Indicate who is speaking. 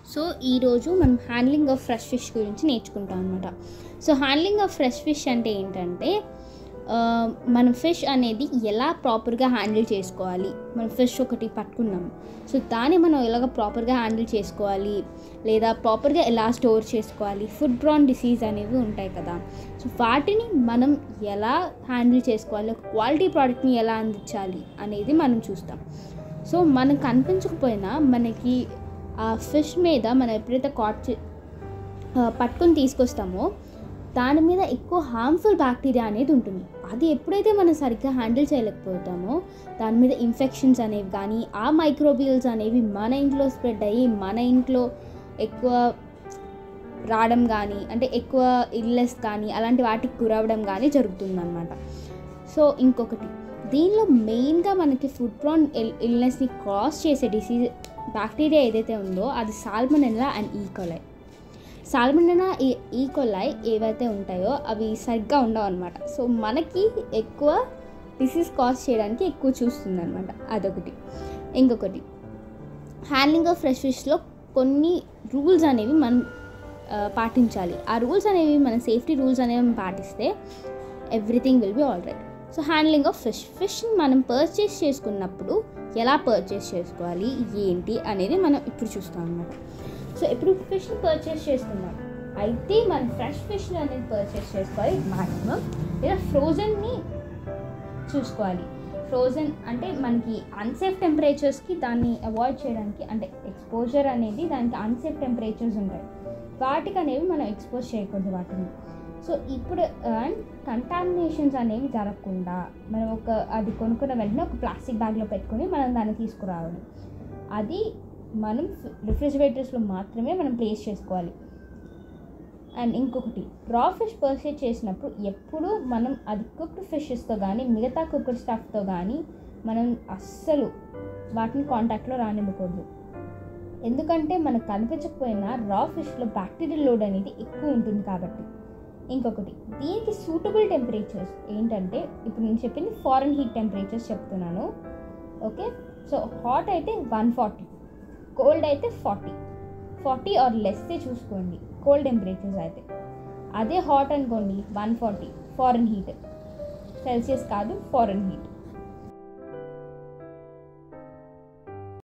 Speaker 1: so ఈరోజు మనం handling of fresh fish గురించి నేర్చుకుంటాం అనమాట so handling of fresh fish అంటే ఏంటంటే ఆ, మనం ఫిష్ అనేది ఎలా ప్రాపర్గా హ్యాండిల్ చేసుకోవాలి మనం ఫిష్ ఒకటి పట్టుకున్నాం సో దాన్ని మనం ఎలాగ ప్రాపర్గా హ్యాండిల్ చేసుకోవాలి లేదా ప్రాపర్గా ఎలా స్టోర్ చేసుకోవాలి ఫుడ్ బ్రాన్ డిసీజ్ అనేవి ఉంటాయి కదా సో వాటిని మనం ఎలా హ్యాండిల్ చేసుకోవాలి ఒక క్వాలిటీ ప్రోడక్ట్ని ఎలా అందించాలి అనేది మనం చూస్తాం సో మనకు కనిపించకపోయినా మనకి ఆ ఫిష్ మీద మనం ఎప్పుడైతే కాట్ చే ఆ, పట్టుకొని తీసుకొస్తామో దాని మీద ఎక్కువ హార్మ్ఫుల్ బ్యాక్టీరియా అనేది ఉంటుంది అది ఎప్పుడైతే మనం సరిగ్గా హ్యాండిల్ చేయలేకపోతామో దాని మీద ఇన్ఫెక్షన్స్ అనేవి కానీ ఆ మైక్రోబియల్స్ అనేవి మన ఇంట్లో స్ప్రెడ్ అయ్యి మన ఇంట్లో ఎక్కువ రావడం కానీ అంటే ఎక్కువ ఇల్లెస్ కానీ అలాంటి వాటికి గురవడం కానీ జరుగుతుందన్నమాట సో ఇంకొకటి దీనిలో మెయిన్గా మనకి ఫుడ్ ప్రాన్ ఇల్నెస్ని క్రాస్ చేసే డిసీజ్ బ్యాక్టీరియా ఏదైతే ఉందో అది సాల్మనెల్లా అండ్ ఈకోలై సాల్మనెలా ఈ ఈకోలై ఏవైతే ఉంటాయో అవి సరిగ్గా ఉండవు అనమాట సో మనకి ఎక్కువ డిసీజ్ కాజ్ చేయడానికి ఎక్కువ చూస్తుంది అనమాట అదొకటి ఇంకొకటి హ్యాండ్లింగ్ ఆఫ్ ఫ్రెష్ ఫిష్లో కొన్ని రూల్స్ అనేవి మనం ఆ, పాటించాలి ఆ రూల్స్ అనేవి మన సేఫ్టీ రూల్స్ అనేవి మనం పాటిస్తే everything will be all right so handling of fish ఫిష్ని మనం పర్చేస్ చేసుకున్నప్పుడు ఎలా పర్చేస్ చేసుకోవాలి ఏంటి అనేది మనం ఇప్పుడు చూస్తాం అనమాట సో ఇప్పుడు ఫిష్ని పర్చేస్ చేసుకున్నాం అయితే మనం ఫ్రెష్ ఫిష్ అనేది పర్చేస్ చేసుకోవాలి మ్యాక్సిమం లేదా ఫ్రోజన్ని చూసుకోవాలి ఫ్రోజన్ అంటే మనకి అన్సేఫ్ టెంపరేచర్స్కి దాన్ని అవాయిడ్ చేయడానికి అంటే ఎక్స్పోజర్ అనేది దానికి అన్సేఫ్ టెంపరేచర్స్ ఉంటాయి వాటికి అనేవి మనం ఎక్స్పోజ్ చేయకూడదు వాటిని సో ఇప్పుడు అండ్ కంటామినేషన్స్ అనేవి జరగకుండా మనం ఒక అది కొనుక్కున్న వెంటనే ఒక ప్లాస్టిక్ బ్యాగ్లో పెట్టుకొని మనం దాన్ని తీసుకురావాలి అది మనం రిఫ్రిజిరేటర్స్లో మాత్రమే మనం ప్లేస్ చేసుకోవాలి అండ్ ఇంకొకటి రా ఫిష్ పర్చేజ్ చేసినప్పుడు ఎప్పుడు మనం అది కుక్డ్ ఫిషెస్తో కానీ మిగతా కుక్డ్ స్టఫ్తో కానీ మనం అస్సలు వాటిని కాంటాక్ట్లో రానివ్వకూడదు ఎందుకంటే మనకు కనిపించకపోయినా రా ఫిష్లో బ్యాక్టీరియల్ లోడ్ అనేది ఎక్కువ ఉంటుంది కాబట్టి ఇంకొకటి దీనికి సూటబుల్ టెంపరేచర్స్ ఏంటంటే ఇప్పుడు నేను చెప్పింది ఫారెన్ హీట్ టెంపరేచర్స్ చెప్తున్నాను ఓకే సో హాట్ అయితే వన్ ఫార్టీ కోల్డ్ అయితే ఫార్టీ ఫార్టీ ఆర్ లెస్సే చూసుకోండి కోల్డ్ టెంపరేచర్స్ అయితే అదే హాట్ అనుకోండి one forty Fahrenheit Celsius కాదు ఫారెన్ హీట్